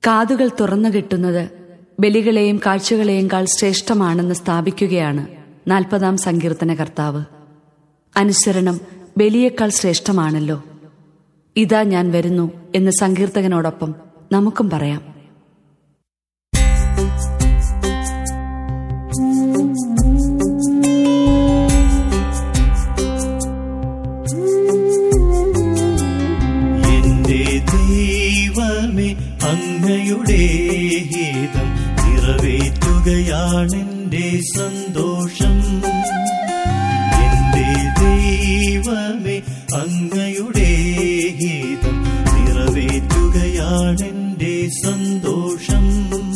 കാതുകൾ തുറന്നു കിട്ടുന്നത് ബലികളെയും കാഴ്ചകളെയും കാൾ ശ്രേഷ്ഠമാണെന്ന് സ്ഥാപിക്കുകയാണ് നാൽപ്പതാം സങ്കീർത്തന കർത്താവ് അനുസരണം ബലിയേക്കാൾ ശ്രേഷ്ഠമാണല്ലോ ഇതാ ഞാൻ വരുന്നു എന്ന് സങ്കീർത്തകനോടൊപ്പം നമുക്കും പറയാം എന്റെ ദൈവമേ അങ്ങയുടെ ഹിതം നിറവേറ്റുകയാണെന്റെ സന്തോഷം എന്റെ ദൈവമേ അങ്ങയുടെ ഹിതം നിറവേറ്റുകയാണെന്റെ സന്തോഷം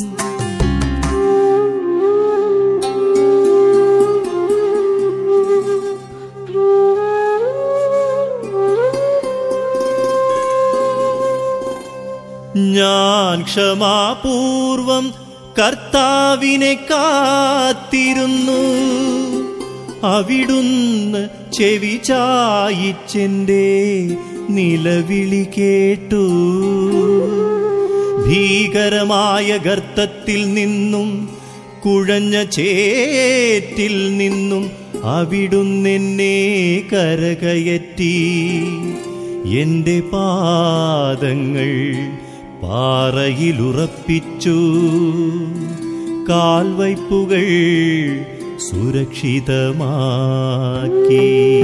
ഞാൻ ക്ഷമാപൂർവം കർത്താവിനെ കാത്തിരുന്നു അവിടുന്ന് ചെവി ചായിച്ചെന്റെ നിലവിളി കേട്ടു ഭീകരമായ ഗർത്തത്തിൽ നിന്നും കുഴഞ്ഞ ചേറ്റിൽ നിന്നും അവിടുന്നെന്നെ കരകയറ്റി എന്റെ പാദങ്ങൾ പാറയിലുറപ്പിച്ചു കാൽവയ്പ്പുകൾ സുരക്ഷിതമാക്കി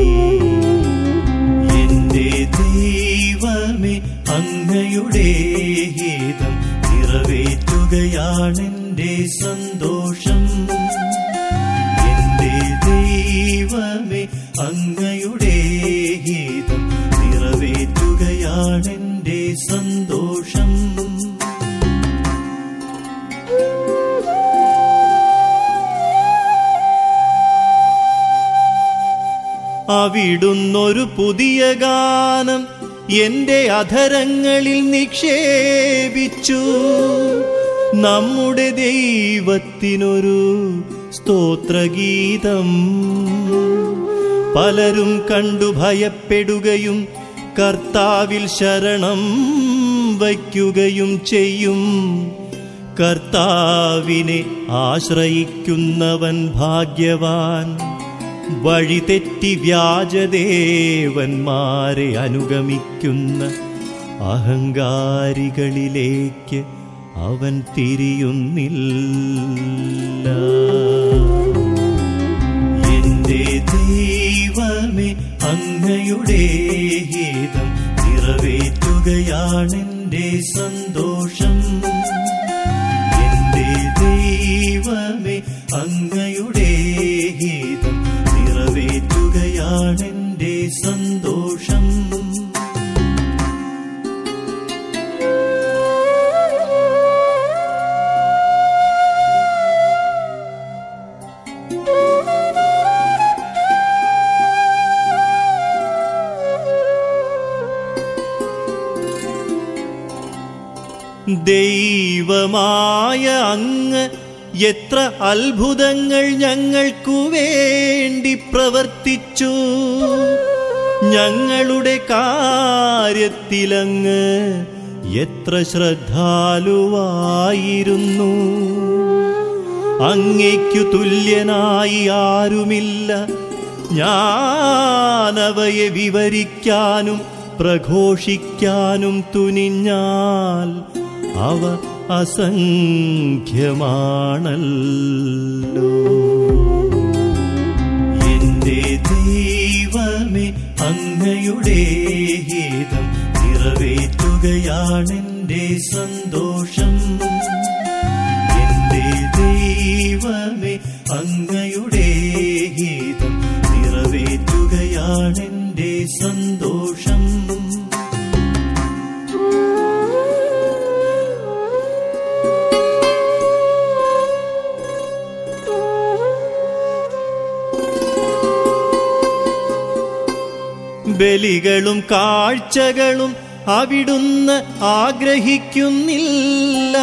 എന്റെ ദൈവമേ അങ്ങയുടെ ഹിതം നിറവേറ്റുകയാണെന്റെ സന്തോഷം എന്റെ ദൈവമേ അങ്ങയുടെ ഹിതം നിറവേറ്റുകയാണെന്റെ സന്തോഷം അവിടുന്നൊരു പുതിയ ഗാനം എന്റെ അധരങ്ങളിൽ നിക്ഷേപിച്ചു നമ്മുടെ ദൈവത്തിനൊരു സ്തോത്രഗീതം പലരും കണ്ടു ഭയപ്പെടുകയും കർത്താവിൽ ശരണം വയ്ക്കുകയും ചെയ്യും കർത്താവിനെ ആശ്രയിക്കുന്നവൻ ഭാഗ്യവാൻ വഴിതെറ്റി വ്യാജദേവന്മാരെ അനുഗമിക്കുന്ന അഹങ്കാരികളിലേക്ക് അവൻ തിരിയുന്നില്ല എന്റെ ദൈവമേ അങ്ങയുടെ ഹിതം നിറവേറ്റുകയാണെന്റെ സന്തോഷം എന്റെ ദൈവമേ അങ്ങയുടെ ഹിതം നിറവേറ്റുകയാണെന്റെ സന്തോഷം ദൈവമായ അങ്ങ് എത്ര അത്ഭുതങ്ങൾ ഞങ്ങൾക്കു വേണ്ടി പ്രവർത്തിച്ചു ഞങ്ങളുടെ കാര്യത്തിലങ്ങ് എത്ര ശ്രദ്ധാലുവായിരുന്നു അങ്ങയ്ക്കു തുല്യനായി ആരുമില്ല ഞാനവയെ വിവരിക്കാനും പ്രഘോഷിക്കാനും തുനിഞ്ഞാൽ അവ അസംഖ്യമാണല്ലോ എന്റെ ദൈവമേ അങ്ങയുടെ ഹിതം നിറവേറ്റുകയാണെന്റെ സന്തോഷം എന്റെ ദൈവമേ അങ്ങയുടെ ഹിതം നിറവേറ്റുകയാണെന്റെ സന്തോഷം ബലികളും കാഴ്ചകളും അവിടുന്ന് ആഗ്രഹിക്കുന്നില്ല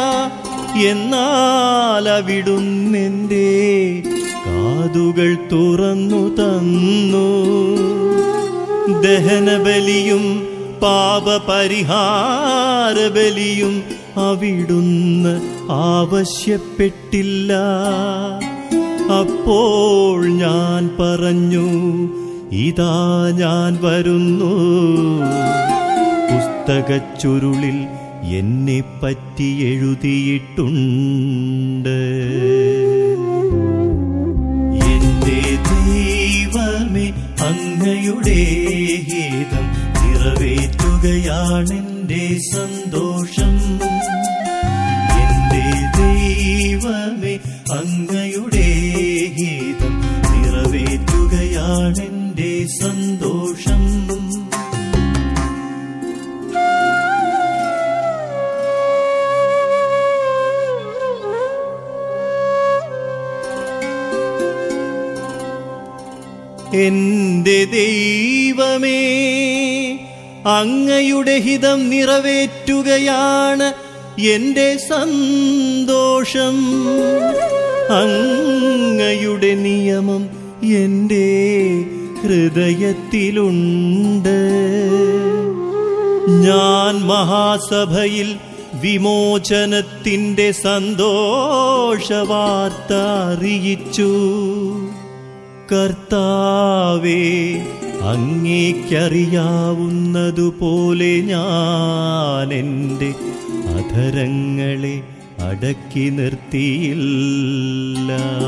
എന്നാൽ അവിടുന്നെന്റെ കാതുകൾ തുറന്നു തന്നു ദഹനബലിയും പാപപരിഹാര ബലിയും അവിടുന്ന് ആവശ്യപ്പെട്ടില്ല അപ്പോൾ ഞാൻ പറഞ്ഞു ഇതാ ഞാൻ വരുന്നു പുസ്തകച്ചുരുളിൽ എന്നെ പറ്റി എഴുതിയിട്ടുണ്ട് എന്റെ ദൈവമേ അങ്ങയുടെ ഗീതം നിറവേറ്റുകയാണെന്റെ സന്തോഷം എന്റെ ദൈവമേ അങ്ങയുടെ ഗീതം നിറവേറ്റുകയാണെന്റെ സന്തോഷം എന്റെ ദൈവമേ അങ്ങയുടെ ഹിതം നിറവേറ്റുകയാണ് എന്റെ സന്തോഷം അങ്ങയുടെ നിയമം എന്റെ ഹൃദയത്തിലുണ്ട് ഞാൻ മഹാസഭയിൽ വിമോചനത്തിന്റെ സന്തോഷവാർത്ത അറിയിച്ചു കർത്താവേ അങ്ങേക്കറിയാവുന്നതുപോലെ ഞാൻ എൻ്റെ അധരങ്ങളെ അടക്കി നിർത്തിയില്ല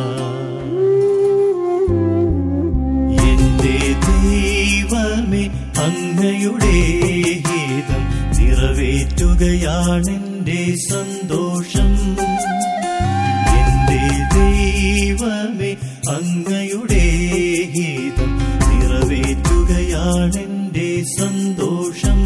എന്റെ ദൈവമേ അങ്ങയുടെ ഗീതം നിറവേറ്റുകയാണെന്റെ സന്തോഷം എന്റെ ദൈവമേ അങ്ങയുടെ ഗീതം നിറവേറ്റുകയാണെന്റെ സന്തോഷം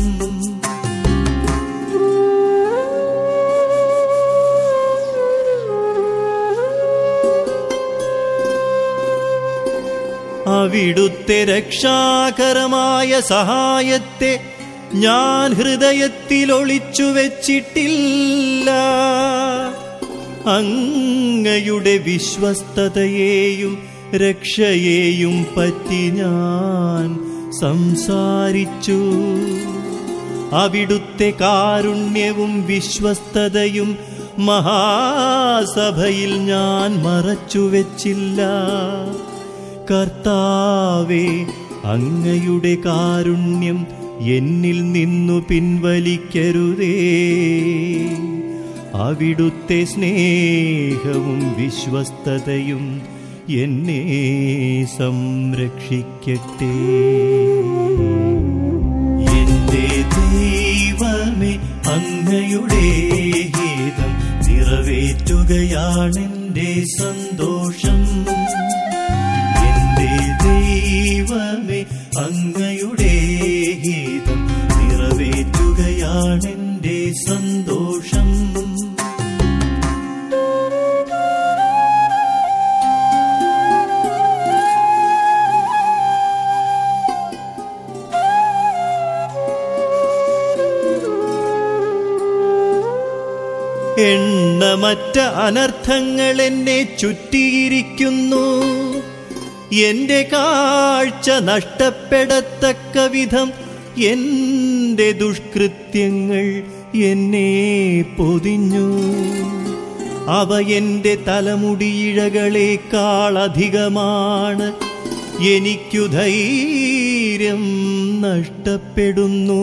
അവിടുത്തെ രക്ഷാകരമായ സഹായത്തെ ഞാൻ ഹൃദയത്തിൽ ഒളിച്ചു വെച്ചിട്ടില്ല അങ്ങയുടെ വിശ്വസ്തതയെയും രക്ഷയെയും പറ്റി ഞാൻ സംസാരിച്ചു അവിടുത്തെ കാരുണ്യവും വിശ്വസ്തതയും മഹാസഭയിൽ ഞാൻ മറച്ചു വെച്ചില്ല കർത്താവേ അങ്ങയുടെ കാരുണ്യം എന്നിൽ നിന്നു പിൻവലിക്കരുതേ അവിടുത്തെ സ്നേഹവും വിശ്വസ്തതയും എന്നെ സംരക്ഷിക്കട്ടെ എന്റെ ദൈവമേ അങ്ങയുടെ ഗീതം നിറവേറ്റുകയാണെന്റെ സന്തോഷം എന്റെ ദൈവമേ അങ്ങയുടെ ഗീതം നിറവേറ്റുകയാണെന്റെ സന്തോഷം എണ്ണമറ്റ അനർത്ഥങ്ങൾ എന്നെ ചുറ്റിയിരിക്കുന്നു എന്റെ കാഴ്ച നഷ്ടപ്പെടത്തക്ക വിധം എന്റെ ദുഷ്കൃത്യങ്ങൾ എന്നെ പൊതിഞ്ഞു അവ എന്റെ തലമുടിയിഴകളേക്കാൾ അധികമാണ് എനിക്കു ധൈര്യം നഷ്ടപ്പെടുന്നു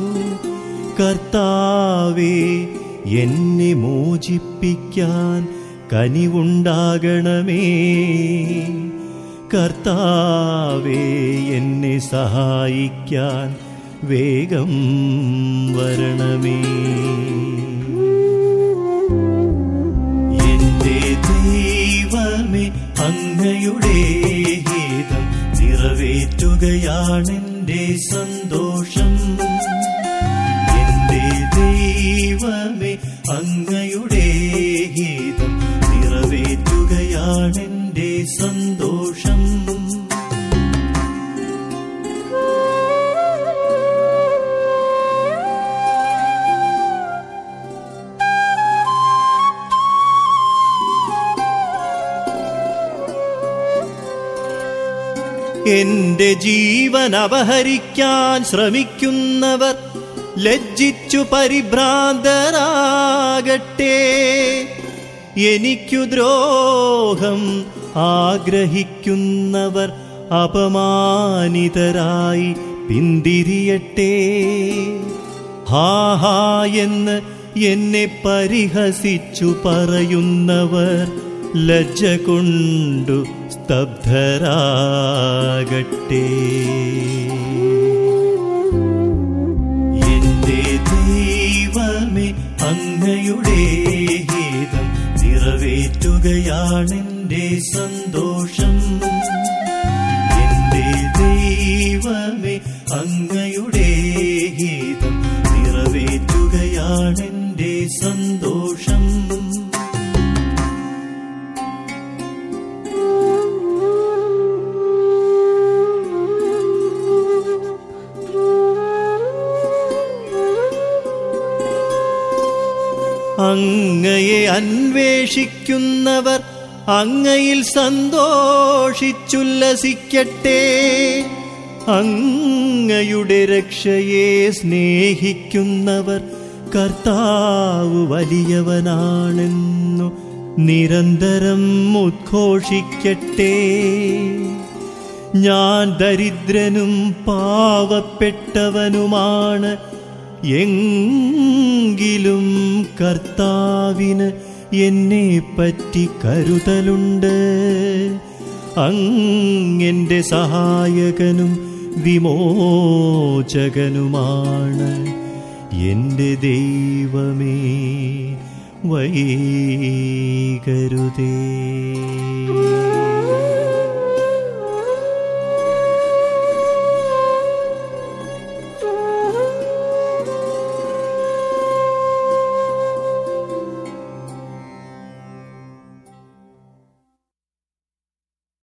കർത്താവേ എന്നെ മോചിപ്പിക്കാൻ കനിവുണ്ടാകണമേ കർത്താവേ എന്നെ സഹായിക്കാൻ വേഗം വരണമേ എന്റെ ദൈവമേ അങ്ങയുടെ ഗീതം നിറവേറ്റുകയാണെന്റെ സന്തോഷം എന്റെ ദൈവമേ അങ്ങയുടെ ഗീതം നിറവേറ്റുകയാണെന്റെ സന്തോഷം എന്റെ ജീവൻ അപഹരിക്കാൻ ശ്രമിക്കുന്നവർ ലജ്ജിച്ചു പരിഭ്രാന്തരാകട്ടെ എനിക്കു ദ്രോഹം ആഗ്രഹിക്കുന്നവർ അപമാനിതരായി പിന്തിരിയട്ടെ ഹാ ഹാ എന്ന് എന്നെ പരിഹസിച്ചു പറയുന്നവർ ലജ്ജ കൊണ്ടു സ്തബ്ധരാകട്ടെ എന്റെ ദൈവമേ അങ്ങയുടെ ഹിതം നിറവേറ്റുകയാണെന്റെ സന്തോഷം എന്റെ ദൈവമേ അങ്ങയുടെ ഹിതം നിറവേറ്റുകയാണെന്റെ സന്തോഷം അങ്ങയെ അന്വേഷിക്കുന്നവർ അങ്ങയിൽ സന്തോഷിച്ചുല്ലസിക്കട്ടെ അങ്ങയുടെ രക്ഷയെ സ്നേഹിക്കുന്നവർ കർത്താവ് വലിയവനാണെന്നു നിരന്തരം ഉദ്ഘോഷിക്കട്ടെ ഞാൻ ദരിദ്രനും പാവപ്പെട്ടവനുമാണ് എങ്കിലും കർത്താവിന് എന്നെ പറ്റി കരുതലുണ്ട് അങ്ങെന്റെ സഹായകനും വിമോചകനുമാണ് എന്റെ ദൈവമേ വൈകരുതേ